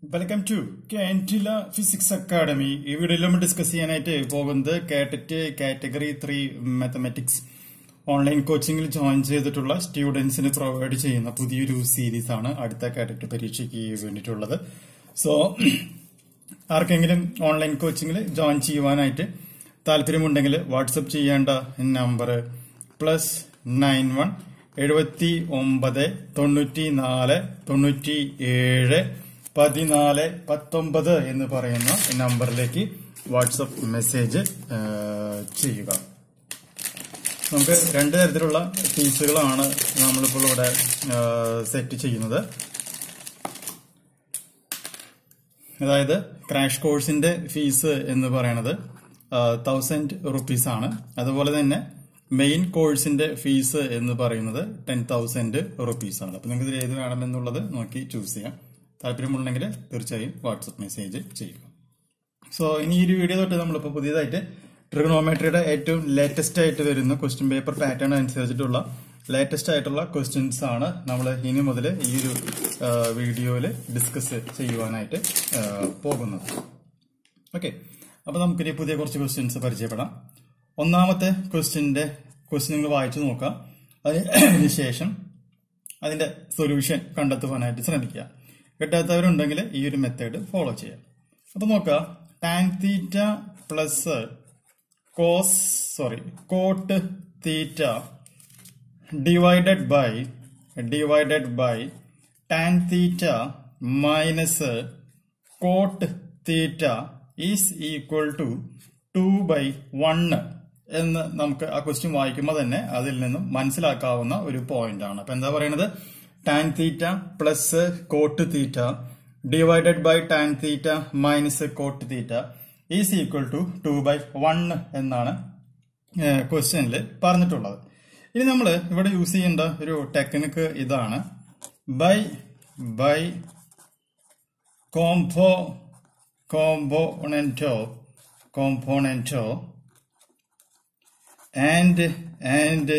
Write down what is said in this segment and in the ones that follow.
welcome to കാൻറ്റില physics academy ഈ വീഡിയോയിൽ നമ്മൾ ഡിസ്കസ് ചെയ്യാനായിട്ട് പോകുന്നത് കാറ്ററ്റ് കാറ്റഗറി ത്രീ മാത്തമാറ്റിക്സ് ഓൺലൈൻ കോച്ചിങ്ങിൽ ജോയിൻ ചെയ്തിട്ടുള്ള സ്റ്റുഡൻസിന് പ്രൊവൈഡ് ചെയ്യുന്ന പുതിയൊരു സീരീസ് ആണ് അടുത്ത കാറ്ററ്റ് പരീക്ഷയ്ക്ക് വേണ്ടിയിട്ടുള്ളത് സോ ആർക്കെങ്കിലും ഓൺലൈൻ കോച്ചിങ്ങിൽ ജോയിൻ ചെയ്യുവാനായിട്ട് താല്പര്യമുണ്ടെങ്കിൽ വാട്സപ്പ് ചെയ്യേണ്ട നമ്പർ പ്ലസ് നയൻ വൺ എഴുപത്തി ഒമ്പത് തൊണ്ണൂറ്റി നാല് തൊണ്ണൂറ്റി ഏഴ് പതിനാല് പത്തൊമ്പത് എന്ന് പറയുന്ന നമ്പറിലേക്ക് വാട്സപ്പ് മെസ്സേജ് ചെയ്യുക നമുക്ക് രണ്ട് തരത്തിലുള്ള ഫീസുകളാണ് നമ്മളിപ്പോൾ ഇവിടെ സെറ്റ് ചെയ്യുന്നത് അതായത് ക്രാഷ് കോഴ്സിന്റെ ഫീസ് എന്ന് പറയുന്നത് തൗസൻഡ് റുപ്പീസ് ആണ് അതുപോലെ തന്നെ മെയിൻ കോഴ്സിന്റെ ഫീസ് എന്ന് പറയുന്നത് ടെൻ തൗസൻഡ് റുപ്പീസ് ആണ് അപ്പൊ നിങ്ങൾക്ക് ഇതിൽ ഏത് വേണമെന്നുള്ളത് നോക്കി ചൂസ് ചെയ്യാം താല്പര്യമുണ്ടെങ്കിൽ തീർച്ചയായും വാട്സപ്പ് മെസ്സേജ് ചെയ്യുക സോ ഇനി ഈ ഒരു വീഡിയോ തൊട്ട് നമ്മളിപ്പോൾ പുതിയതായിട്ട് ട്രിഗണോമെട്രിയുടെ ഏറ്റവും ലേറ്റസ്റ്റ് ആയിട്ട് വരുന്ന ക്വസ്റ്റ്യൻ പേപ്പർ പാറ്റേൺ അനുസരിച്ചിട്ടുള്ള ലേറ്റസ്റ്റ് ആയിട്ടുള്ള ക്വസ്റ്റ്യൻസ് ആണ് നമ്മൾ ഇനി മുതൽ ഈ ഒരു വീഡിയോയിൽ ഡിസ്കസ് ചെയ്യുവാനായിട്ട് പോകുന്നത് ഓക്കെ അപ്പൊ നമുക്കിനി പുതിയ കുറച്ച് ക്വസ്റ്റ്യൻസ് പരിചയപ്പെടാം ഒന്നാമത്തെ ക്വസ്റ്റ്യന്റെ ക്വസ്റ്റ്യൻ നിങ്ങൾ വായിച്ചു നോക്കാം അതിന് ശേഷം അതിന്റെ സൊല്യൂഷൻ കണ്ടെത്തുവാനായിട്ട് ശ്രമിക്കുക കിട്ടാത്തവരുണ്ടെങ്കിൽ ഈ ഒരു മെത്തേഡ് ഫോളോ ചെയ്യാം അപ്പൊ നോക്കുക tan theta plus cos sorry cot theta divided by divided by tan theta minus cot theta is equal to two by one എന്ന് നമുക്ക് ആ ക്വസ്റ്റ്യൻ വായിക്കുമ്പോൾ തന്നെ അതിൽ നിന്നും മനസ്സിലാക്കാവുന്ന ഒരു പോയിന്റ് ആണ് അപ്പൊ എന്താ പറയുന്നത് tan theta plus cot theta divided by tan theta minus cot theta is equal to two by one എന്നാണ് ക്വസ്റ്റ്യനിൽ പറഞ്ഞിട്ടുള്ളത് ഇനി നമ്മൾ ഇവിടെ യൂസ് ചെയ്യേണ്ട ഒരു ടെക്നിക്ക് ഇതാണ് by by combo componendo componendo and and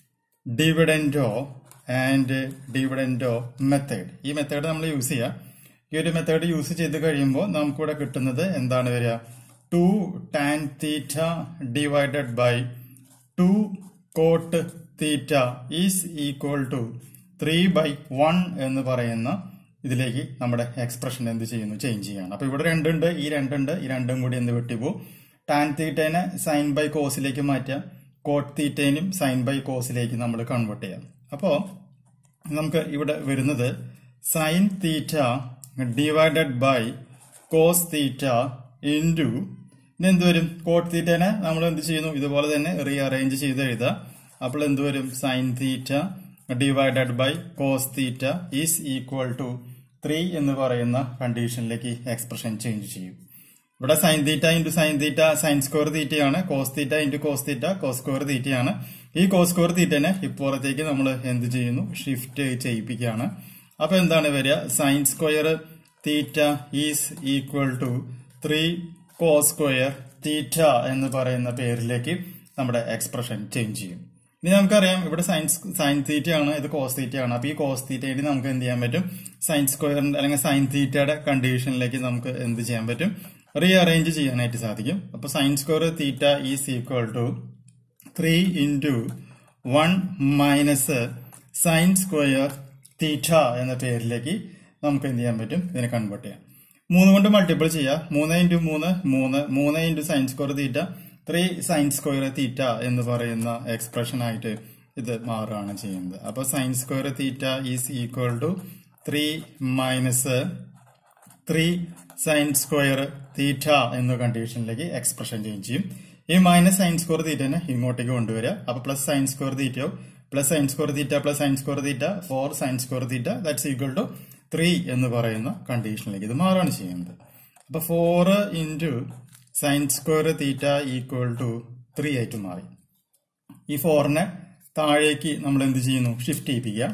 dividendo and dividendo method ഈ മെത്തേഡ് നമ്മൾ യൂസ് ചെയ്യാം ഈ ഒരു മെത്തേഡ് യൂസ് ചെയ്ത് കഴിയുമ്പോൾ നമുക്കിവിടെ കിട്ടുന്നത് എന്താണ് വരിക two tan theta divided by two cot theta is equal to three by one എന്ന് പറയുന്ന ഇതിലേക്ക് നമ്മുടെ എക്സ്പ്രഷൻ എന്ത് ചെയ്യുന്നു ചേഞ്ച് ചെയ്യണം അപ്പൊ ഇവിടെ രണ്ടുണ്ട് ഈ രണ്ടുണ്ട് ഈ രണ്ടും കൂടി എന്ത് വെട്ടിപ്പോവും ടാൻ തീറ്റേനെ സൈൻ ബൈ കോസിലേക്ക് മാറ്റാം കോട്ട് തീറ്റേനും സൈൻ ബൈ കോസിലേക്ക് നമ്മൾ കൺവേർട്ട് ചെയ്യാം അപ്പോ നമുക്ക് ഇവിടെ വരുന്നത് sine theta divided by cos theta into ഇനി എന്ത് വരും കോട്ട് തീറ്റേനെ നമ്മൾ എന്ത് ചെയ്യുന്നു ഇതുപോലെ തന്നെ റീ അറേഞ്ച് ചെയ്ത് എഴുതാം അപ്പോൾ എന്ത് വരും sine theta divided by cos theta is equal to three എന്ന് പറയുന്ന കണ്ടീഷനിലേക്ക് എക്സ്പ്രഷൻ ചേഞ്ച് ചെയ്യും ഇവിടെ sine theta into sine theta sine square തീറ്റയാണ് cos theta into cos theta cos square തീറ്റയാണ് ഈ കോസ് സ്ക്വയർ തീറ്റനെ ഇപ്പുറത്തേക്ക് നമ്മൾ എന്ത് ചെയ്യുന്നു ഷിഫ്റ്റ് ചെയ്യിപ്പിക്കുകയാണ് അപ്പൊ എന്താണ് വരിക sine square theta is equal to three cos square theta എന്ന് പറയുന്ന പേരിലേക്ക് നമ്മുടെ എക്സ്പ്രഷൻ ചേഞ്ച് ചെയ്യും ഇനി നമുക്കറിയാം ഇവിടെ സൈൻസ് സൈൻ തീറ്റ ആണ് ഇത് കോസ് തീറ്റ ആണ് അപ്പൊ ഈ കോസ് തീറ്റയിൽ നമുക്ക് എന്ത് ചെയ്യാൻ പറ്റും സൈൻ സ്ക്വയറിന്റെ അല്ലെങ്കിൽ സൈൻ തീറ്റയുടെ കണ്ടീഷനിലേക്ക് നമുക്ക് എന്ത് ചെയ്യാൻ പറ്റും റീ അറേഞ്ച് ചെയ്യാനായിട്ട് സാധിക്കും അപ്പൊ sine square theta is equal to three into one minus sine square theta എന്ന പേരിലേക്ക് നമുക്ക് എന്ത് ചെയ്യാൻ പറ്റും ഇതിനെ കൺവേർട്ട് ചെയ്യാം മൂന്ന് കൊണ്ട് മൾട്ടിപ്പിൾ ചെയ്യാം മൂന്ന് ഇൻറ്റു മൂന്ന് മൂന്ന് മൂന്ന് into sine square theta three sine square theta എന്ന് പറയുന്ന എക്സ്പ്രഷൻ ആയിട്ട് ഇത് മാറുകയാണ് ചെയ്യുന്നത് അപ്പൊ sine square theta is equal to three minus three sine square theta എന്ന കണ്ടീഷനിലേക്ക് എക്സ്പ്രഷൻ ചേഞ്ച് ചെയ്യും ഈ മൈനസ് സൈൻ സ്ക്വയർ തീറ്റനെ ഇങ്ങോട്ടേക്ക് കൊണ്ടുവരിക അപ്പൊ പ്ലസ് സൈൻ സ്ക്വയർ തീറ്റയോ plus sine square theta plus sine square theta four sine square theta that's equal to three എന്ന് പറയുന്ന കണ്ടീഷനിലേക്ക് ഇത് മാറുകയാണ് ചെയ്യുന്നത് അപ്പൊ four into sine square theta equal to three ആയിട്ട് മാറി ഈ ഫോറിനെ താഴേക്ക് നമ്മൾ എന്ത് ചെയ്യുന്നു ഷിഫ്റ്റ് ചെയ്യിപ്പിക്കുക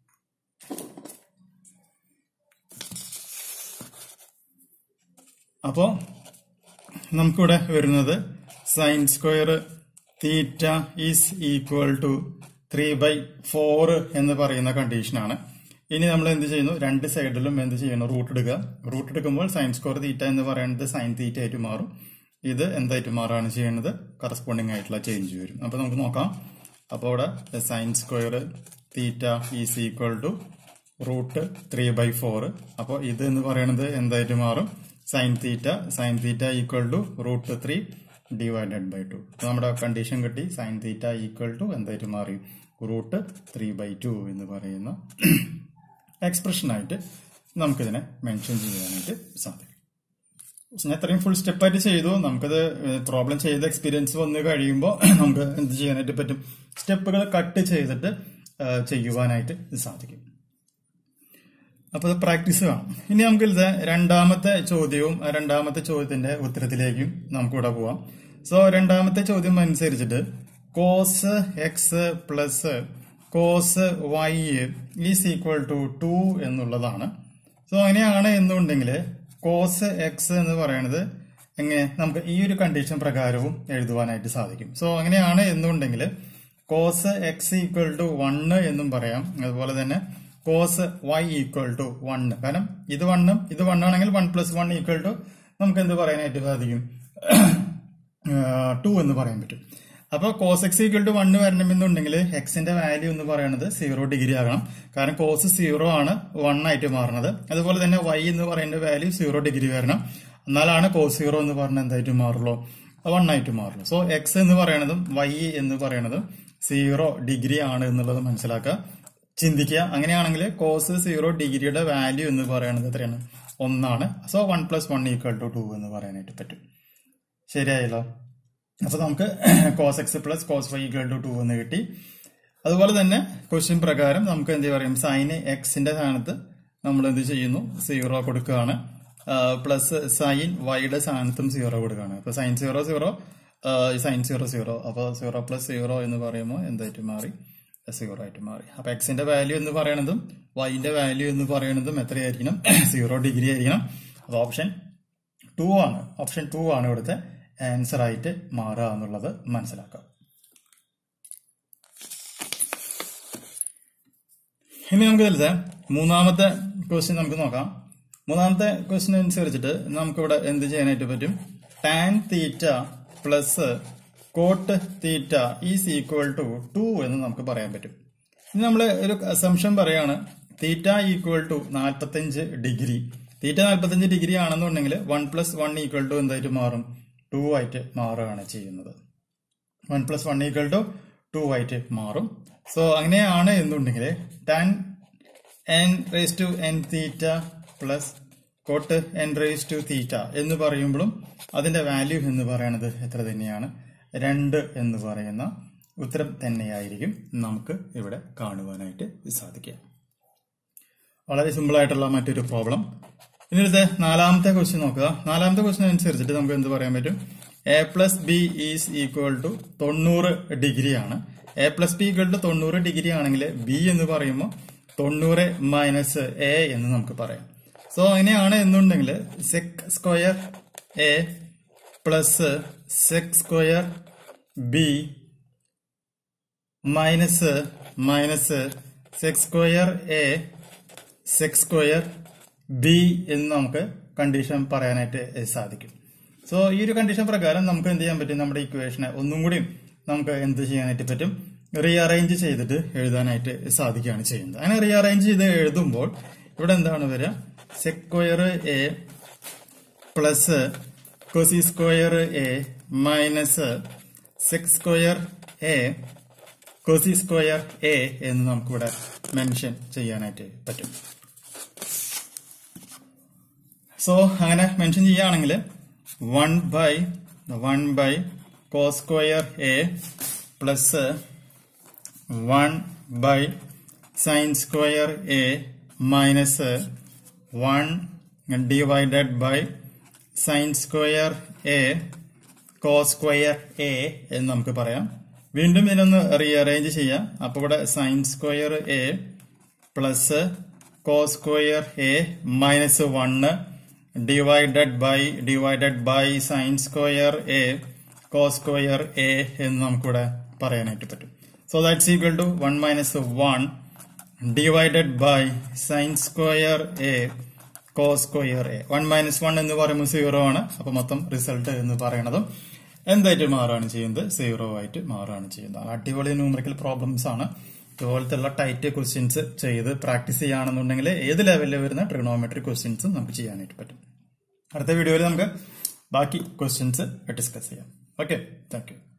അപ്പോ നമുക്കിവിടെ വരുന്നത് sine square theta is equal to three by four എന്ന് പറയുന്ന കണ്ടീഷനാണ് ഇനി നമ്മൾ എന്ത് ചെയ്യുന്നു രണ്ട് സൈഡിലും എന്ത് ചെയ്യുന്നു റൂട്ട് എടുക്കുക റൂട്ട് എടുക്കുമ്പോൾ സൈൻ സ്ക്വയർ തീറ്റ എന്ന് പറയുന്നത് സൈൻ തീറ്റ ആയിട്ട് മാറും ഇത് എന്തായിട്ട് മാറാണ് ചെയ്യുന്നത് കറസ്പോണ്ടിങ് ആയിട്ടുള്ള ചേഞ്ച് വരും അപ്പൊ നമുക്ക് നോക്കാം അപ്പോൾ അവിടെ sine square theta is equal to root three by four അപ്പോൾ ഇത് എന്ന് പറയുന്നത് എന്തായിട്ട് മാറും sine theta sine theta equal to root three divided by two നമ്മുടെ കണ്ടീഷൻ കിട്ടി സൈൻ തീറ്റ ഈക്വൽ ടു എന്തായിട്ട് മാറി റൂട്ട് ത്രീ ബൈ ടു എന്ന് പറയുന്ന എക്സ്പ്രഷനായിട്ട് നമുക്കിതിനെ മെൻഷൻ ചെയ്യാനായിട്ട് സാധിക്കും ഞാൻ ഇത്രയും ഫുൾ സ്റ്റെപ്പായിട്ട് ചെയ്തു നമുക്കത് പ്രോബ്ലം ചെയ്ത എക്സ്പീരിയൻസ് വന്ന് കഴിയുമ്പോൾ നമുക്ക് എന്ത് ചെയ്യാനായിട്ട് പറ്റും സ്റ്റെപ്പുകൾ കട്ട് ചെയ്തിട്ട് ചെയ്യുവാനായിട്ട് സാധിക്കും അപ്പൊ അത് പ്രാക്ടീസ് വേണം ഇനി നമുക്ക് ഇത് രണ്ടാമത്തെ ചോദ്യവും രണ്ടാമത്തെ ചോദ്യത്തിന്റെ ഉത്തരത്തിലേക്കും നമുക്ക് ഇവിടെ പോവാം സോ രണ്ടാമത്തെ ചോദ്യം അനുസരിച്ചിട്ട് cos x plus cos y is equal to two എന്നുള്ളതാണ് സോ അങ്ങനെയാണ് എന്നുണ്ടെങ്കിൽ കോസ് എക്സ് എന്ന് പറയുന്നത് എങ്ങനെ നമുക്ക് ഈ ഒരു കണ്ടീഷൻ പ്രകാരവും എഴുതുവാനായിട്ട് സാധിക്കും സോ അങ്ങനെയാണ് എന്നുണ്ടെങ്കിൽ cos x equal to one എന്നും പറയാം അതുപോലെ തന്നെ cos y equal to one കാരണം ഇത് വണ്ണും ഇത് വണ്ണാണെങ്കിൽ one plus one equal to നമുക്ക് എന്ത് പറയാനായിട്ട് സാധിക്കും ടു എന്ന് പറയാൻ പറ്റും അപ്പൊ cos x equal to one വരണമെന്നുണ്ടെങ്കിൽ എക്സിന്റെ വാല്യൂ എന്ന് പറയുന്നത് സീറോ ഡിഗ്രി ആകണം കാരണം കോസ് സീറോ ആണ് വൺ ആയിട്ട് മാറുന്നത് അതുപോലെ തന്നെ വൈ എന്ന് പറയുന്ന വാല്യൂ സീറോ ഡിഗ്രി വരണം എന്നാലാണ് കോസ് സീറോ എന്ന് പറഞ്ഞ എന്തായിട്ട് മാറുള്ളൂ വൺ ആയിട്ട് മാറുള്ളൂ സോ എക്സ് എന്ന് പറയുന്നതും വൈ എന്ന് പറയുന്നതും സീറോ ഡിഗ്രി ആണ് എന്നുള്ളത് മനസ്സിലാക്കുക ചിന്തിക്കുക അങ്ങനെയാണെങ്കിൽ കോസ് സീറോ ഡിഗ്രിയുടെ വാല്യൂ എന്ന് പറയുന്നത് എത്രയാണ് ഒന്നാണ് so one plus one equal to two എന്ന് പറയാനായിട്ട് പറ്റും ശരിയായല്ലോ അപ്പൊ നമുക്ക് cos x plus cos y equal to two എന്ന് കിട്ടി അതുപോലെ തന്നെ ക്വസ്റ്റ്യൻ പ്രകാരം നമുക്ക് എന്ത് പറയും സൈൻ എക്സിന്റെ സ്ഥാനത്ത് നമ്മൾ എന്ത് ചെയ്യുന്നു സീറോ കൊടുക്കുകയാണ് പ്ലസ് സൈൻ വൈയുടെ സ്ഥാനത്തും സീറോ കൊടുക്കുകയാണ് അപ്പൊ sine zero zero sine zero zero അപ്പോൾ സീറോ പ്ലസ് സീറോ എന്ന് പറയുമ്പോൾ എന്തായിട്ട് മാറി സീറോ ആയിട്ട് മാറി അപ്പൊ എക്സിന്റെ വാല്യൂ എന്ന് പറയുന്നതും വൈന്റെ വാല്യൂ എന്ന് പറയുന്നതും എത്രയായിരിക്കണം സീറോ ഡിഗ്രി ആയിരിക്കണം അത് ഓപ്ഷൻ ടു ആണ് ഓപ്ഷൻ ടു ആണ് ഇവിടുത്തെ ആൻസർ ആയിട്ട് മാറുക എന്നുള്ളത് മനസ്സിലാക്കാം ഇനി നമുക്ക് ഇതിലത്തെ മൂന്നാമത്തെ ക്വസ്റ്റ്യൻ നമുക്ക് നോക്കാം മൂന്നാമത്തെ ക്വസ്റ്റ്യൻ അനുസരിച്ചിട്ട് നമുക്കിവിടെ എന്ത് ചെയ്യാനായിട്ട് പറ്റും tan theta plus cot theta is equal to two എന്ന് നമുക്ക് പറയാൻ പറ്റും ഇനി നമ്മൾ ഒരു അസംഷൻ പറയാണ് തീറ്റ ഈക്വൽ ടു നാൽപ്പത്തഞ്ച് ഡിഗ്രി തീറ്റ നാൽപ്പത്തഞ്ച് ഡിഗ്രി ആണെന്നുണ്ടെങ്കിൽ one plus one equal to എന്തായിട്ട് മാറും ടു ആയിട്ട് മാറുകയാണ് ചെയ്യുന്നത് one plus one equal to two ആയിട്ട് മാറും സോ അങ്ങനെയാണ് എന്നുണ്ടെങ്കിൽ tan n raise to n theta plus cot n raise to theta എന്ന് പറയുമ്പോഴും അതിന്റെ വാല്യൂ എന്ന് പറയുന്നത് എത്ര തന്നെയാണ് രണ്ട് എന്ന് പറയുന്ന ഉത്തരം തന്നെയായിരിക്കും നമുക്ക് ഇവിടെ കാണുവാനായിട്ട് സാധിക്കുക വളരെ സിമ്പിൾ ആയിട്ടുള്ള മറ്റൊരു പ്രോബ്ലം ഇനി അടുത്ത നാലാമത്തെ ക്വസ്റ്റ്യൻ നോക്കുക നാലാമത്തെ ക്വസ്റ്റ്യൻ അനുസരിച്ചിട്ട് നമുക്ക് എന്ത് പറയാൻ പറ്റും A plus B is equal to തൊണ്ണൂറ് ഡിഗ്രി ആണ് A plus B equal to തൊണ്ണൂറ് ഡിഗ്രി ആണെങ്കിൽ ബി എന്ന് പറയുമ്പോൾ തൊണ്ണൂറ് മൈനസ് എ എന്ന് നമുക്ക് പറയാം സോ അങ്ങനെയാണ് എന്നുണ്ടെങ്കിൽ sec square A plus sec square B minus minus sec square A sec square B എന്ന് നമുക്ക് കണ്ടീഷൻ പറയാനായിട്ട് സാധിക്കും സോ ഈ ഒരു കണ്ടീഷൻ പ്രകാരം നമുക്ക് എന്ത് ചെയ്യാൻ പറ്റും നമ്മുടെ ഇക്വേഷനെ ഒന്നും കൂടി നമുക്ക് എന്ത് ചെയ്യാനായിട്ട് പറ്റും റീഅറേഞ്ച് ചെയ്തിട്ട് എഴുതാനായിട്ട് സാധിക്കുകയാണ് ചെയ്യുന്നത് അങ്ങനെ റീഅറേഞ്ച് ചെയ്ത് എഴുതുമ്പോൾ ഇവിടെ എന്താണ് വരിക square A plus cos square A minus sec square A cos square A എന്ന് നമുക്കിവിടെ മെൻഷൻ ചെയ്യാനായിട്ട് പറ്റും സോ അങ്ങനെ മെൻഷൻ ചെയ്യുകയാണെങ്കിൽ one by one by cos square A plus one by sine square A minus one divided by sine square A cos square A എന്ന് നമുക്ക് പറയാം വീണ്ടും ഇതിനൊന്ന് റീഅറേഞ്ച് ചെയ്യാം അപ്പൊ ഇവിടെ sine square A plus cos square A minus one divided by divided by sine square A cos square A എന്ന് നമുക്കിവിടെ പറയാനായിട്ട് പറ്റും so that's equal to one minus one divided by sine square A cos square A one minus one എന്ന് പറയുമ്പോൾ zero ആണ് അപ്പൊ മൊത്തം result എന്ന് പറയുന്നതും എന്തായിട്ട് മാറുകയാണ് ചെയ്യുന്നത് സീറോ ആയിട്ട് മാറുകയാണ് ചെയ്യുന്നത് അടിപൊളി ന്യൂമറിക്കൽ പ്രോബ്ലംസ് ആണ് ഇതുപോലത്തെ ഉള്ള ടൈറ്റ് ക്വസ്റ്റ്യൻസ് ചെയ്ത് പ്രാക്ടീസ് ചെയ്യുകയാണെന്നുണ്ടെങ്കിൽ ഏത് ലെവലിൽ വരുന്ന ട്രിഗണോമെട്രി ക്വസ്റ്റ്യൻസും നമുക്ക് ചെയ്യാനായിട്ട് പറ്റും അടുത്ത വീഡിയോയിൽ നമുക്ക് ബാക്കി ക്വസ്റ്റ്യൻസ് ഡിസ്കസ് ചെയ്യാം ഓക്കെ താങ്ക് യു